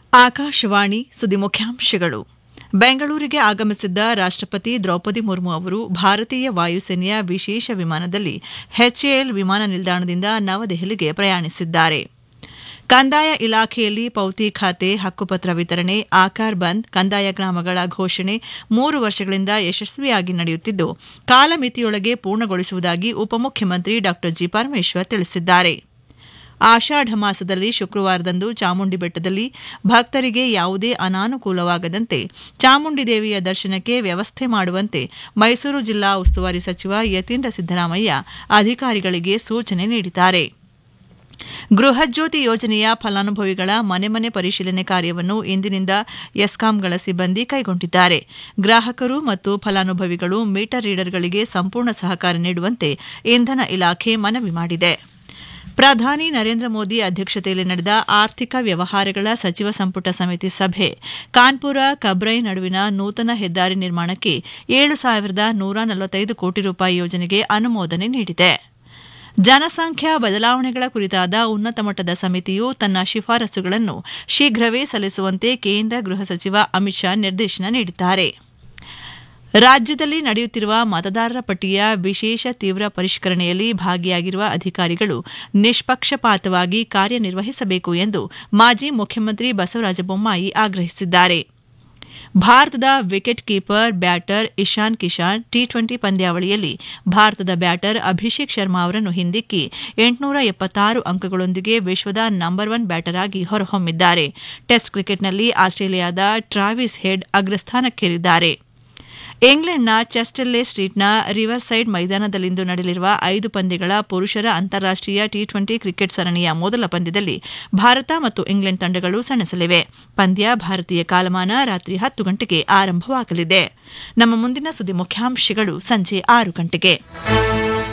ಆಕಾಶವಾಣಿ ಸುದ್ದಿ ಮುಖ್ಯಾಂಶಗಳು ಬೆಂಗಳೂರಿಗೆ ಆಗಮಿಸಿದ್ದ ರಾಷ್ಟಪತಿ ದ್ರೌಪದಿ ಮುರ್ಮು ಅವರು ಭಾರತೀಯ ವಾಯುಸೇನೆಯ ವಿಶೇಷ ವಿಮಾನದಲ್ಲಿ ಎಚ್ಎಎಲ್ ವಿಮಾನ ನಿಲ್ದಾಣದಿಂದ ನವದೆಹಲಿಗೆ ಪ್ರಯಾಣಿಸಿದ್ದಾರೆ ಕಂದಾಯ ಇಲಾಖೆಯಲ್ಲಿ ಪೌತಿ ಖಾತೆ ಹಕ್ಕುಪತ್ರ ವಿತರಣೆ ಆಕಾರ್ ಬಂದ್ ಕಂದಾಯ ಗ್ರಾಮಗಳ ಘೋಷಣೆ ಮೂರು ವರ್ಷಗಳಿಂದ ಯಶಸ್ವಿಯಾಗಿ ನಡೆಯುತ್ತಿದ್ದು ಕಾಲಮಿತಿಯೊಳಗೆ ಪೂರ್ಣಗೊಳಿಸುವುದಾಗಿ ಉಪಮುಖ್ಯಮಂತ್ರಿ ಡಾ ಜಿ ಪರಮೇಶ್ವರ್ ತಿಳಿಸಿದ್ದಾರೆ ಆಷಾಢ ಮಾಸದಲ್ಲಿ ಶುಕ್ರವಾರದಂದು ಚಾಮುಂಡಿ ಬೆಟ್ಟದಲ್ಲಿ ಭಕ್ತರಿಗೆ ಯಾವುದೇ ಅನಾನುಕೂಲವಾಗದಂತೆ ಚಾಮುಂಡಿ ದೇವಿಯ ದರ್ಶನಕ್ಕೆ ವ್ಯವಸ್ಥೆ ಮಾಡುವಂತೆ ಮೈಸೂರು ಜಿಲ್ಲಾ ಉಸ್ತುವಾರಿ ಸಚಿವ ಯತೀಂದ್ರ ಸಿದ್ದರಾಮಯ್ಯ ಅಧಿಕಾರಿಗಳಿಗೆ ಸೂಚನೆ ನೀಡಿದ್ದಾರೆ ಗೃಹಜ್ಯೋತಿ ಯೋಜನೆಯ ಫಲಾನುಭವಿಗಳ ಮನೆ ಮನೆ ಪರಿಶೀಲನೆ ಕಾರ್ಯವನ್ನು ಇಂದಿನಿಂದ ಎಸ್ಕಾಂಗಳ ಸಿಬ್ಬಂದಿ ಕೈಗೊಂಡಿದ್ದಾರೆ ಗ್ರಾಹಕರು ಮತ್ತು ಫಲಾನುಭವಿಗಳು ಮೀಟರ್ ರೀಡರ್ಗಳಿಗೆ ಸಂಪೂರ್ಣ ಸಹಕಾರ ನೀಡುವಂತೆ ಇಂಧನ ಇಲಾಖೆ ಮನವಿ ಮಾಡಿದೆ ಪ್ರಧಾನಿ ನರೇಂದ್ರ ಮೋದಿ ಅಧ್ಯಕ್ಷತೆಯಲ್ಲಿ ನಡೆದ ಆರ್ಥಿಕ ವ್ಯವಹಾರಗಳ ಸಚಿವ ಸಂಪುಟ ಸಮಿತಿ ಸಭೆ ಕಾನ್ಪುರ ಕಬ್ರೈ ನಡುವಿನ ನೂತನ ಹೆದ್ದಾರಿ ನಿರ್ಮಾಣಕ್ಕೆ ಏಳು ಸಾವಿರದ ನೂರ ನಲವತ್ತೈದು ಕೋಟಿ ರೂಪಾಯಿ ಯೋಜನೆಗೆ ಅನುಮೋದನೆ ನೀಡಿದೆ ಜನಸಂಖ್ಯಾ ಬದಲಾವಣೆಗಳ ಕುರಿತಾದ ಉನ್ನತ ಮಟ್ಟದ ಸಮಿತಿಯು ತನ್ನ ಶಿಫಾರಸುಗಳನ್ನು ಶೀಘ್ರವೇ ಸಲ್ಲಿಸುವಂತೆ ಕೇಂದ್ರ ಗೃಹ ಸಚಿವ ಅಮಿತ್ ಶಾ ನಿರ್ದೇಶನ ನೀಡಿದ್ದಾರೆ ರಾಜ್ಯದಲ್ಲಿ ನಡೆಯುತ್ತಿರುವ ಮತದಾರರ ಪಟ್ಟಿಯ ವಿಶೇಷ ತೀವ್ರ ಪರಿಷ್ಕರಣೆಯಲ್ಲಿ ಭಾಗಿಯಾಗಿರುವ ಅಧಿಕಾರಿಗಳು ನಿಷ್ಪಕ್ಷಪಾತವಾಗಿ ಕಾರ್ಯನಿರ್ವಹಿಸಬೇಕು ಎಂದು ಮಾಜಿ ಮುಖ್ಯಮಂತ್ರಿ ಬಸವರಾಜ ಬೊಮ್ಮಾಯಿ ಆಗ್ರಹಿಸಿದ್ದಾರೆ ಭಾರತದ wicket keeper batter Ishan Kishan T twenty ಪಂದ್ಯಾವಳಿಯಲ್ಲಿ ಭಾರತದ ಬ್ಯಾಟರ್ ಅಭಿಷೇಕ್ ಶರ್ಮಾ ಅವರನ್ನು ಹಿಂದಿಕ್ಕಿ ಎಂಟುನೂರ ಎಪ್ಪತ್ತಾರು ಅಂಕಗಳೊಂದಿಗೆ ವಿಶ್ವದ ನಂಬರ್ ಒನ್ ಬ್ಯಾಟರ್ ಆಗಿ ಹೊರಹೊಮ್ಮಿದ್ದಾರೆ ಟೆಸ್ಟ್ ಕ್ರಿಕೆಟ್ನಲ್ಲಿ ಆಸ್ಟ್ರೇಲಿಯಾದ ಟ್ರಾವಿಸ್ ಹೆಡ್ ಅಗ್ರಸ್ಥಾನಕ್ಕೇರಿದ್ದಾರೆ ಇಂಗ್ಲೆಂಡ್ನ ಚೆಸ್ಟರ್ಲೆ ಸ್ಟ್ರೀಟ್ನ ರಿವರ್ ಸೈಡ್ ಮೈದಾನದಲ್ಲಿಂದು ನಡೆಯಲಿರುವ ಐದು ಪಂದ್ಯಗಳ ಪುರುಷರ ಅಂತಾರಾಷ್ಟೀಯ ಟಿ ಟ್ವೆಂಟಿ ಕ್ರಿಕೆಟ್ ಸರಣಿಯ ಮೊದಲ ಪಂದ್ಯದಲ್ಲಿ ಭಾರತ ಮತ್ತು ಇಂಗ್ಲೆಂಡ್ ತಂಡಗಳು ಸೆಣಸಲಿವೆ ಪಂದ್ಯ ಭಾರತೀಯ ಕಾಲಮಾನ ರಾತ್ರಿ ಹತ್ತು ಗಂಟೆಗೆ ಆರಂಭವಾಗಲಿದೆ ನಮ್ಮ ಮುಂದಿನ ಸುದ್ದಿ ಮುಖ್ಯಾಂಶಗಳು ಸಂಜೆ ಆರು ಗಂಟೆಗೆ